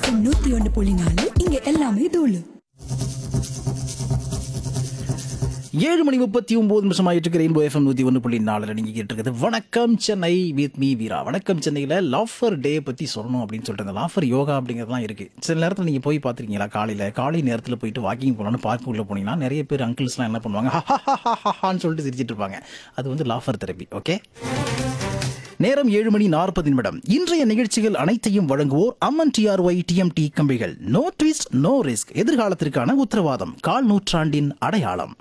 FM நூத்தி ஒன்னு புள்ளி நாலு இங்க எல்லாமே தூளு ஏழு மணி முப்பத்தி ஒன்பது நிமிஷம் ஆயிட்டு இருக்கு ரெயின்போ எஃப்எம் நூற்றி ஒன்று புள்ளி நாலில் நீங்கள் கேட்டிருக்கிறது வணக்கம் சென்னை வித் மீ வீரா வணக்கம் சென்னையில் லாஃபர் டே பற்றி சொல்லணும் அப்படின்னு சொல்லிட்டு அந்த லாஃபர் யோகா அப்படிங்கிறதுலாம் இருக்குது சில நேரத்தில் நீங்கள் போய் பார்த்துருக்கீங்களா காலையில் காலை நேரத்தில் போயிட்டு வாக்கிங் போகலான்னு பார்க் உள்ள போனீங்கன்னா நிறைய பேர் அங்கிள்ஸ்லாம் என்ன பண்ணுவாங்க ஹான்னு சொல்லிட்டு சிரிச்சிட்டு இருப்பாங்க அது வந்து லாஃபர் தெரப்பி ஓகே நேரம் ஏழு மணி நாற்பது நிமிடம் இன்றைய நிகழ்ச்சிகள் அனைத்தையும் வழங்குவோர் அம்மன் டிஆர்ஒய் டிஎம்டி கம்பிகள் நோ ட்விஸ்ட் நோ ரிஸ்க் எதிர்காலத்திற்கான உத்தரவாதம் கால் நூற்றாண்டின் அடையாளம்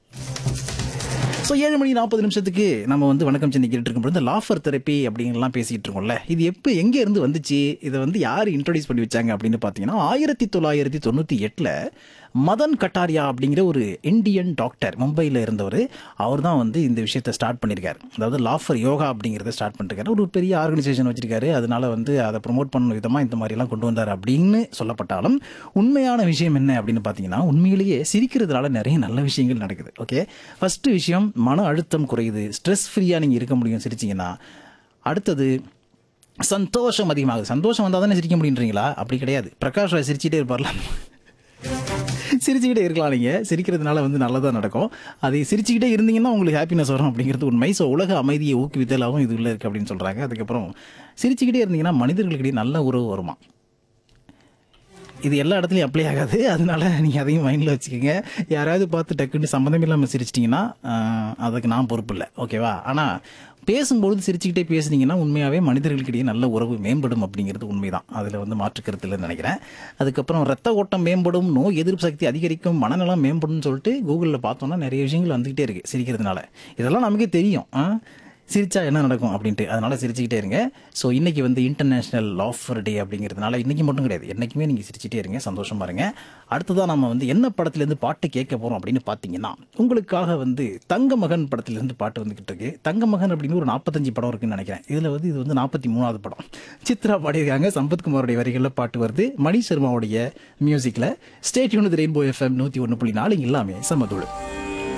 ஸோ ஏழு மணி நாற்பது நிமிஷத்துக்கு நம்ம வந்து வணக்கம் சென்னை கேட்டு இருக்கும்போது இந்த லாஃபர் தெரப்பி அப்படிங்கலாம் பேசிகிட்டு இருக்கோம்ல இது எப்போ எங்கே இருந்து வந்துச்சு இதை வந்து யார் இன்ட்ரடியூஸ் பண்ணி வச்சாங்க அப்படின்னு பார்த்தீங்கன்னா ஆயிரத்தி தொள்ளாயிரத்தி தொண்ணூற்றி எட்டில் மதன் கட்டாரியா அப்படிங்கிற ஒரு இந்தியன் டாக்டர் மும்பையில் இருந்தவர் அவர் தான் வந்து இந்த விஷயத்தை ஸ்டார்ட் பண்ணியிருக்காரு அதாவது லாஃபர் யோகா அப்படிங்கிறத ஸ்டார்ட் பண்ணிருக்காரு ஒரு பெரிய ஆர்கனைசேஷன் வச்சிருக்காரு அதனால வந்து அதை ப்ரொமோட் பண்ண விதமாக இந்த மாதிரிலாம் கொண்டு வந்தார் அப்படின்னு சொல்லப்பட்டாலும் உண்மையான விஷயம் என்ன அப்படின்னு பார்த்தீங்கன்னா உண்மையிலேயே சிரிக்கிறதுனால நிறைய நல்ல விஷயங்கள் நடக்குது ஓகே ஃபஸ்ட்டு விஷயம் மன அழுத்தம் குறையுது ஸ்ட்ரெஸ் ஃப்ரீயாக நீங்கள் இருக்க முடியும் சிரிச்சிங்கன்னா அடுத்தது சந்தோஷம் அதிகமாகுது சந்தோஷம் வந்தால் தானே சிரிக்க முடியுன்றீங்களா அப்படி கிடையாது பிரகாஷ் ராஜ் சிரிச்சிட்டே இருப்பார்ல சிரிச்சுக்கிட்டே இருக்கலாம் நீங்கள் சிரிக்கிறதுனால வந்து நல்லதாக நடக்கும் அது சிரிச்சுக்கிட்டே இருந்தீங்கன்னா உங்களுக்கு ஹாப்பினஸ் வரும் அப்படிங்கிறது உண்மை ஸோ உலக அமைதியை ஊக்குவித்தலாகவும் இது உள்ள இருக்குது அப்படின்னு சொல்கிறாங்க அதுக்கப்புறம் சிரிச்சுக்கிட்டே இருந்தீங்கன்னா மனிதர்களுக்கிடையே நல்ல உறவு வருமா இது எல்லா இடத்துலையும் அப்ளை ஆகாது அதனால நீங்கள் அதையும் மைண்டில் வச்சுக்கோங்க யாராவது பார்த்து டக்குன்னு சம்மந்தம் இல்லாமல் சிரிச்சிட்டிங்கன்னா ஆஹ், அதுக்கு நான் பொறுப்பு இல்லை ஓகேவா ஆனால் பேசும்பொழுது சிரிச்சுக்கிட்டே பேசுனீங்கன்னா உண்மையாகவே மனிதர்களுக்கிடையே நல்ல உறவு மேம்படும் அப்படிங்கிறது உண்மைதான் அதில் வந்து மாற்றுக்கருத்து இல்லைன்னு நினைக்கிறேன் அதுக்கப்புறம் ரத்த ஓட்டம் மேம்படும் நோய் எதிர்ப்பு சக்தி அதிகரிக்கும் மனநலம் மேம்படும்னு சொல்லிட்டு கூகுளில் பார்த்தோம்னா நிறைய விஷயங்கள் வந்துக்கிட்டே இருக்குது சிரிக்கிறதுனால இதெல்லாம் நமக்கே தெரியும் ஆ? சிரிச்சா என்ன நடக்கும் அப்படின்ட்டு அதனால சிரிச்சுக்கிட்டே இருங்க ஸோ இன்னைக்கு வந்து இன்டர்நேஷனல் லாஃபர் டே அப்படிங்கிறதுனால இன்னைக்கு மட்டும் கிடையாது என்னைக்குமே நீங்கள் சிரிச்சிட்டே இருங்க சந்தோஷமா இருங்க அடுத்ததான் நம்ம வந்து என்ன படத்துலேருந்து பாட்டு கேட்க போகிறோம் அப்படின்னு பார்த்தீங்கன்னா உங்களுக்காக வந்து தங்க மகன் படத்துலேருந்து பாட்டு வந்துகிட்டு இருக்கு தங்க மகன் அப்படின்னு ஒரு நாற்பத்தஞ்சு படம் இருக்குன்னு நினைக்கிறேன் இதில் வந்து இது வந்து நாற்பத்தி மூணாவது படம் சித்ரா பாடியிருக்காங்க சம்பத்குமாரோடைய வரிகளில் பாட்டு வருது மணி சர்மாவுடைய மியூசிக்கில் ஸ்டேட் யூனிட் ரெயின்போ எஃப்எம் நூற்றி ஒன்று புள்ளி நாலு எல்லாமே சமதூள்